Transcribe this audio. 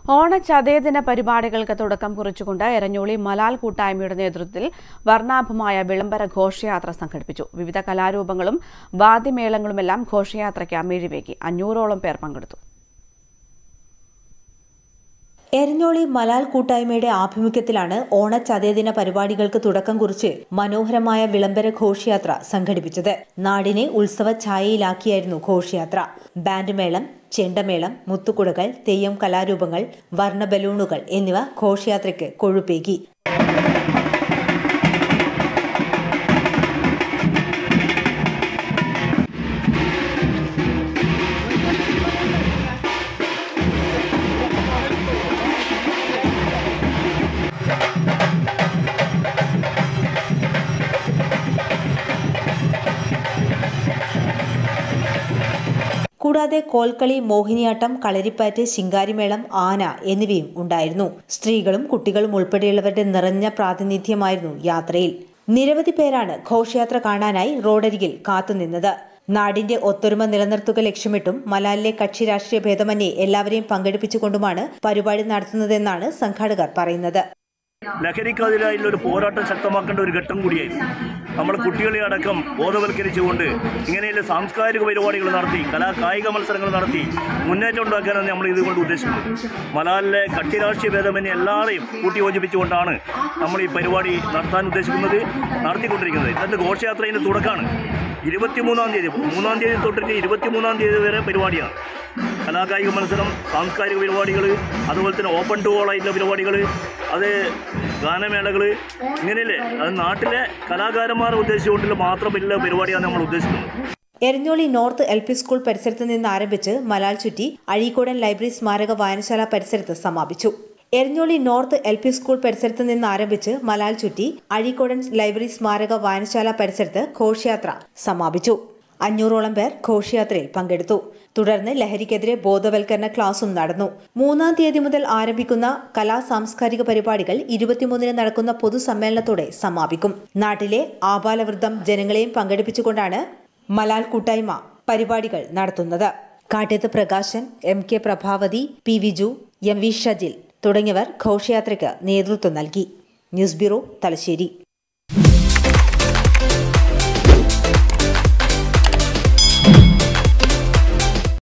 ഓണച്ചതയദിന പരിപാടികൾക്ക് തുടക്കം കുറിച്ചുകൊണ്ട് എരഞ്ഞോളി മലാൽ കൂട്ടായ്മയുടെ നേതൃത്വത്തിൽ വർണ്ണാഭമായ വിളംബര ഘോഷയാത്ര സംഘടിപ്പിച്ചു വിവിധ കലാരൂപങ്ങളും വാദ്യമേളങ്ങളുമെല്ലാം ഘോഷയാത്രയ്ക്ക് മിഴിവേകി അഞ്ഞൂറോളം പേർ പങ്കെടുത്തു എരഞ്ഞോളി മലാൽ കൂട്ടായ്മയുടെ ആഭിമുഖ്യത്തിലാണ് ഓണച്ചതയദിന പരിപാടികൾക്ക് തുടക്കം കുറിച്ച് മനോഹരമായ വിളംബര ഘോഷയാത്ര സംഘടിപ്പിച്ചത് നാടിനെ ഉത്സവ ഛായയിലാക്കിയായിരുന്നു ഘോഷയാത്ര ബാൻഡ് മേളം ചെണ്ടമേളം മുത്തുകുടകൾ തെയ്യം കലാരൂപങ്ങൾ വർണ്ണ ബലൂണുകൾ എന്നിവ ഘോഷയാത്രയ്ക്ക് കൊഴുപ്പേകി കൂടാതെ കോൽക്കളി മോഹിനിയാട്ടം കളരിപ്പാറ്റ് ശിങ്കാരിമേളം ആന എന്നിവയും ഉണ്ടായിരുന്നു സ്ത്രീകളും കുട്ടികളും ഉൾപ്പെടെയുള്ളവരുടെ നിറഞ്ഞ പ്രാതിനിധ്യമായിരുന്നു യാത്രയിൽ നിരവധി പേരാണ് ഘോഷയാത്ര കാണാനായി റോഡരികിൽ കാത്തുനിന്നത് നാടിന്റെ ഒത്തൊരുമ നിലനിർത്തുക ലക്ഷ്യമിട്ടും മലാലിലെ കക്ഷി രാഷ്ട്രീയ ഭേദമന്യേ എല്ലാവരെയും പങ്കെടുപ്പിച്ചുകൊണ്ടുമാണ് പരിപാടി നടത്തുന്നതെന്നാണ് സംഘാടകർ പറയുന്നത് ലഹരിക്കെതിരായുള്ള ഒരു പോരാട്ടം ശക്തമാക്കേണ്ട ഒരു ഘട്ടം കൂടിയായിരുന്നു നമ്മൾ കുട്ടികളെ അടക്കം ബോധവൽക്കരിച്ചുകൊണ്ട് ഇങ്ങനെയുള്ള സാംസ്കാരിക പരിപാടികൾ നടത്തി കലാ കായിക മത്സരങ്ങൾ നടത്തി മുന്നേറ്റം ഉണ്ടാക്കാനാണ് നമ്മൾ ഇതുകൊണ്ട് ഉദ്ദേശിക്കുന്നത് മലാലിലെ കക്ഷി രാഷ്ട്രീയ ഭേദമന്യേ എല്ലാവരെയും കൂട്ടിയോജിപ്പിച്ചുകൊണ്ടാണ് നമ്മൾ ഈ പരിപാടി നടത്താൻ ഉദ്ദേശിക്കുന്നത് നടത്തിക്കൊണ്ടിരിക്കുന്നത് ഇന്നത്തെ ഘോഷയാത്രയുടെ തുടക്കമാണ് ഇരുപത്തിമൂന്നാം തീയതി മൂന്നാം തീയതി തൊട്ടിട്ട് ഇരുപത്തിമൂന്നാം തീയതി വരെ പരിപാടിയാണ് കലാകായിക മത്സരം സാംസ്കാരിക പരിപാടികൾ അതുപോലെ തന്നെ ഓപ്പൺ ടു ഓൾ ആയിട്ടുള്ള പരിപാടികൾ അത് ഗാനമേളകൾ ഇങ്ങനെയല്ലേ അത് നാട്ടിലെ കലാകാരന്മാരെ ഉദ്ദേശിച്ചുകൊണ്ടുള്ള മാത്രമുള്ള പരിപാടിയാണ് നമ്മൾ ഉദ്ദേശിക്കുന്നത് Eranholi north L P school പരിസരത്ത് നിന്ന് ആരംഭിച്ച് മലാൽ ചുറ്റി അഴീക്കോടൻ ലൈബ്രറി സ്മാരക വായനശാല പരിസരത്ത് സമാപിച്ചു Eranholi north L P school പരിസരത്ത് നിന്ന് ആരംഭിച്ച് മലാൽ ചുറ്റി അഴീക്കോടൻ ലൈബ്രറി സ്മാരക വായനശാല പരിസരത്ത് ഘോഷയാത്ര സമാപിച്ചു അഞ്ഞൂറോളം പേർ ഘോഷയാത്രയിൽ പങ്കെടുത്തു തുടർന്ന് ലഹരിക്കെതിരെ ബോധവൽക്കരണ ക്ലാസും നടന്നു മൂന്നാം തീയതി മുതൽ ആരംഭിക്കുന്ന കലാ സാംസ്കാരിക പരിപാടികൾ ഇരുപത്തിമൂന്നിന് നടക്കുന്ന പൊതുസമ്മേളനത്തോടെ സമാപിക്കും നാട്ടിലെ ആബാലവൃദ്ധം ജനങ്ങളെയും പങ്കെടുപ്പിച്ചുകൊണ്ടാണ് മലാൽ കൂട്ടായ്മ പരിപാടികൾ നടത്തുന്നത് Kattiyath Prakashan M K Prabhavathi P Viju M V Shajil തുടങ്ങിയവർ ഘോഷയാത്രയ്ക്ക് നേതൃത്വം നൽകി ന്യൂസ് ബ്യൂറോ തലശ്ശേരി